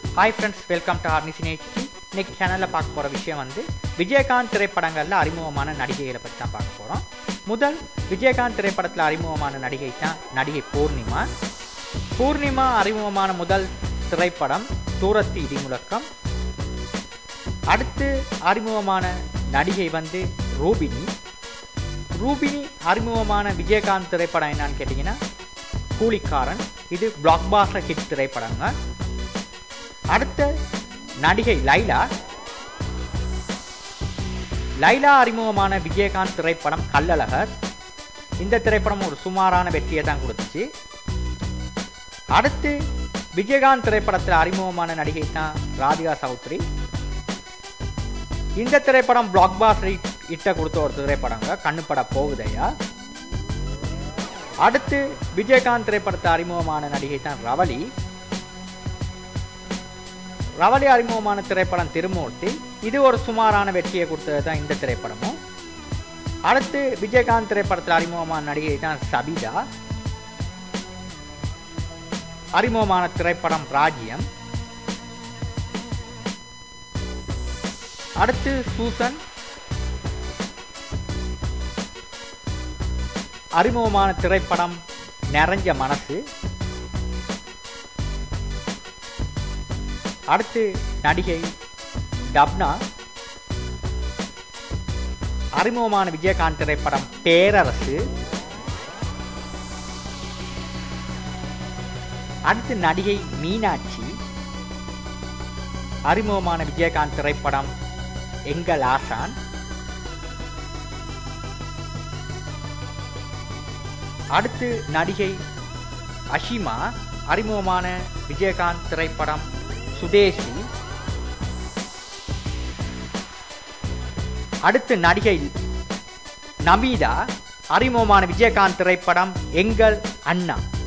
hi friends welcome to ஆர்னி சினேச்சி இன்னைக்கு சேனலில் பார்க்க போகிற விஷயம் வந்து விஜயகாந்த் திரைப்படங்களில் அறிமுகமான நடிகைகளை பற்றி தான் பார்க்க போகிறோம் முதல் விஜயகாந்த் திரைப்படத்தில் அறிமுகமான நடிகை தான் நடிகை பூர்ணிமா பூர்ணிமா அறிமுகமான முதல் திரைப்படம் தூரத்து இடிமுழக்கம் அடுத்து அறிமுகமான நடிகை வந்து ரூபினி ரூபினி அறிமுகமான விஜயகாந்த் திரைப்படம் என்னன்னு கேட்டிங்கன்னா கூலிக்காரன் இது பிளாக் பாஸ்டர் ஹிட் திரைப்படங்க அடுத்த நடிகை லைலா லைலா அறிமுகமான விஜயகாந்த் திரைப்படம் கல்லழகர் இந்த திரைப்படம் ஒரு சுமாரான வெற்றியை தான் கொடுத்துச்சு அடுத்து விஜயகாந்த் திரைப்படத்தில் அறிமுகமான நடிகை தான் ராதிகா சௌத்ரி இந்த திரைப்படம் பிளாக் பாஸ்டர் இட்ட கொடுத்த ஒரு திரைப்படங்க கண்ணுப்பட போகுதையா அடுத்து விஜயகாந்த் திரைப்படத்தில் அறிமுகமான நடிகை தான் ரவளி ரவளி அறிமுகமான திரைப்படம் திருமூர்த்தி இது ஒரு சுமாரான வெற்றியை கொடுத்தது தான் இந்த திரைப்படமும் அடுத்து விஜயகாந்த் திரைப்படத்தில் அறிமுகமான நடிகை தான் சபிதா அறிமுகமான திரைப்படம் ராஜ்யம் அடுத்து சூசன் அறிமுகமான திரைப்படம் நிறைஞ்ச மனசு அடுத்து நடிகை டப்னா அறிமுகமான விஜயகாந்த் திரைப்படம் பேரரசு அடுத்து நடிகை மீனாட்சி அறிமுகமான விஜயகாந்த் திரைப்படம் எங்கள் ஆசான் அடுத்து நடிகை அஷிமா அறிமுகமான விஜயகாந்த் திரைப்படம் சுதேசி அடுத்து நடிகை நமிதா அறிமுகமான விஜயகாந்த் திரைப்படம் எங்கள் அண்ணா